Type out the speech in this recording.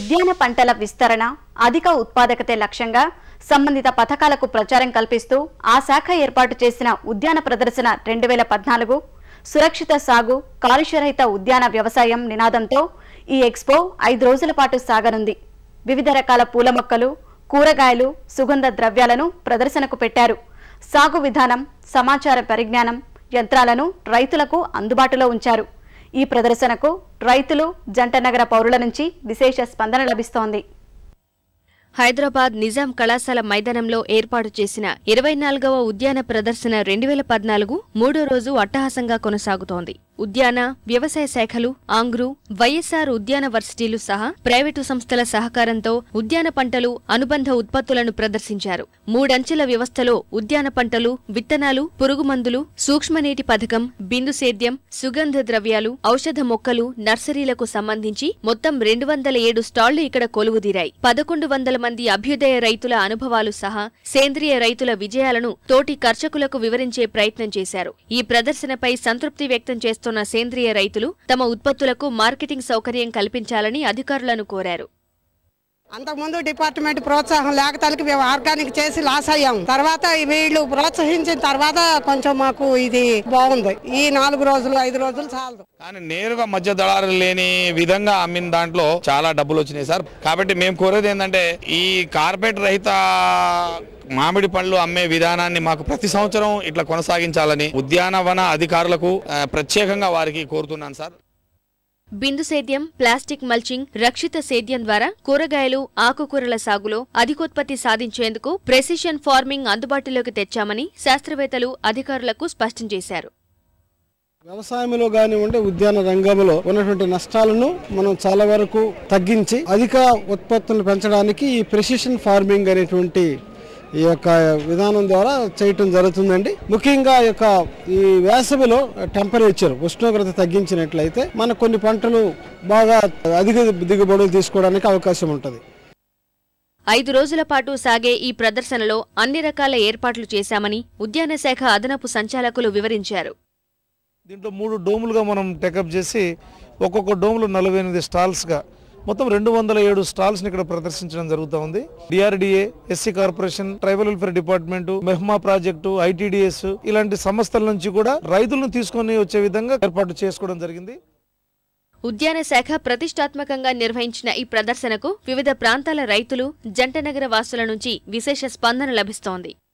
ఉద్యాన పంటల విస్తరణ అధిక ఉత్పాదకతే లక్ష్యంగా సంబంధిత పథకాలకు ప్రచారం కల్పిస్తూ ఆ శాఖ ఏర్పాటు చేసిన ఉద్యాన ప్రదర్శన రెండు వేల పద్నాలుగు సురక్షిత సాగు కాలుష్యరహిత ఉద్యాన వ్యవసాయం నినాదంతో ఈ ఎక్స్పో ఐదు రోజుల పాటు సాగనుంది వివిధ రకాల పూల మొక్కలు కూరగాయలు సుగంధ ద్రవ్యాలను ప్రదర్శనకు పెట్టారు సాగు విధానం సమాచార పరిజ్ఞానం యంత్రాలను రైతులకు అందుబాటులో ఉంచారు ఈ ప్రదర్శనకు రైతులు జంటనగర పౌరుల నుంచి విశేష స్పందన లభిస్తోంది హైదరాబాద్ నిజాం కళాశాల మైదానంలో ఏర్పాటు చేసిన ఇరవై నాలుగవ ఉద్యాన ప్రదర్శన రెండు వేల పద్నాలుగు మూడో రోజు అట్టహాసంగా కొనసాగుతోంది ఉద్యాన వ్యవసాయ శాఖలు ఆంగ్రు వైఎస్ఆర్ ఉద్యాన వర్సిటీలు సహా ప్రైవేటు సంస్థల సహకారంతో ఉద్యాన పంటలు అనుబంధ ఉత్పత్తులను ప్రదర్శించారు మూడంచెల వ్యవస్థలో ఉద్యాన పంటలు విత్తనాలు పురుగుమందులు సూక్ష్మనీటి పథకం బిందు సేద్యం సుగంధ ద్రవ్యాలు ఔషధ మొక్కలు నర్సరీలకు సంబంధించి మొత్తం రెండు వందల ఏడు స్టాళ్లు ఇక్కడ కొలువుదీరాయి పదకొండు వందల మంది అభ్యుదయ రైతుల అనుభవాలు సహా సేంద్రియ రైతుల విజయాలను తోటి కర్షకులకు వివరించే ప్రయత్నం చేశారు ఈ ప్రదర్శనపై సంతృప్తి వ్యక్తం చేస్తున్న సేంద్రియ రైతులు తమ ఉత్పత్తులకు మార్కెటింగ్ సౌకర్యం కల్పించాలని అధికారులను కోరారు అంతకుముందు డిపార్ట్మెంట్ ప్రోత్సాహం లేకతలకి మేము ఆర్గానిక్ చేసి లాస్ అయ్యాం తర్వాత వీళ్ళు ప్రోత్సహించిన తర్వాత కొంచెం మాకు ఇది బాగుంది ఈ నాలుగు రోజులు ఐదు రోజులు చాలదు కానీ నేరుగా మధ్య దళారులు లేని విధంగా అమ్మిన దాంట్లో చాలా డబ్బులు వచ్చినాయి సార్ కాబట్టి మేము కోరేది ఏంటంటే ఈ కార్పొరేట్ రహిత మామిడి పండ్లు అమ్మే విధానాన్ని మాకు ప్రతి సంవత్సరం ఇట్లా కొనసాగించాలని ఉద్యానవన అధికారులకు ఆ, ప్రత్యేకంగా వారికి కోరుతున్నాను సార్ బిందు సేద్యం ప్లాస్టిక్ మల్చింగ్ రక్షిత సేద్యం ద్వారా కూరగాయలు ఆకుకూరల సాగులో అధికోత్పత్తి సాధించేందుకు ప్రెసిషన్ ఫార్మింగ్ అందుబాటులోకి తెచ్చామని శాస్త్రవేత్తలు అధికారులకు స్పష్టం చేశారు వ్యవసాయంలో కానివ్వండి ఉద్యాన రంగంలో ఉన్నటువంటి నష్టాలను మనం చాలా వరకు తగ్గించి అధిక ఉత్పత్తులను పెంచడానికి ఈ ప్రెసిషన్ ఫార్మింగ్ అనేటువంటి ఈ యొక్క విధానం ద్వారా చేయటం జరుగుతుందండి ముఖ్యంగా ఈ యొక్క ఈ వేసవిలో టెంపరేచర్ ఉష్ణోగ్రత తగ్గించినట్లయితే మన కొన్ని పంటలు బాగా అధిక దిగుబడులు తీసుకోవడానికి అవకాశం ఉంటుంది ఐదు రోజుల పాటు సాగే ఈ ప్రదర్శనలో అన్ని రకాల ఏర్పాట్లు చేశామని ఉద్యాన శాఖ అదనపు సంచాలకులు వివరించారు దీంట్లో మూడు డోములుగా మనం టెకప్ చేసి ఒక్కొక్క డోములు నలభై ఎనిమిది స్టాల్స్గా మొత్తం రెండు వందల ఏడు స్టాల్స్ని ఇక్కడ ప్రదర్శించడం జరుగుతూ ఉంది DRDA SC corporation tribal welfare department మెహ్మా ప్రాజెక్టు ఐటీడీఎస్ ఇలాంటి సంస్థల నుంచి కూడా రైతులను తీసుకొని వచ్చే విధంగా ఏర్పాటు చేసుకోవడం జరిగింది ఉద్యాన శాఖ ప్రతిష్టాత్మకంగా నిర్వహించిన ఈ ప్రదర్శనకు వివిధ ప్రాంతాల రైతులు జంటనగర వాసుల నుంచి విశేష స్పందన లభిస్తోంది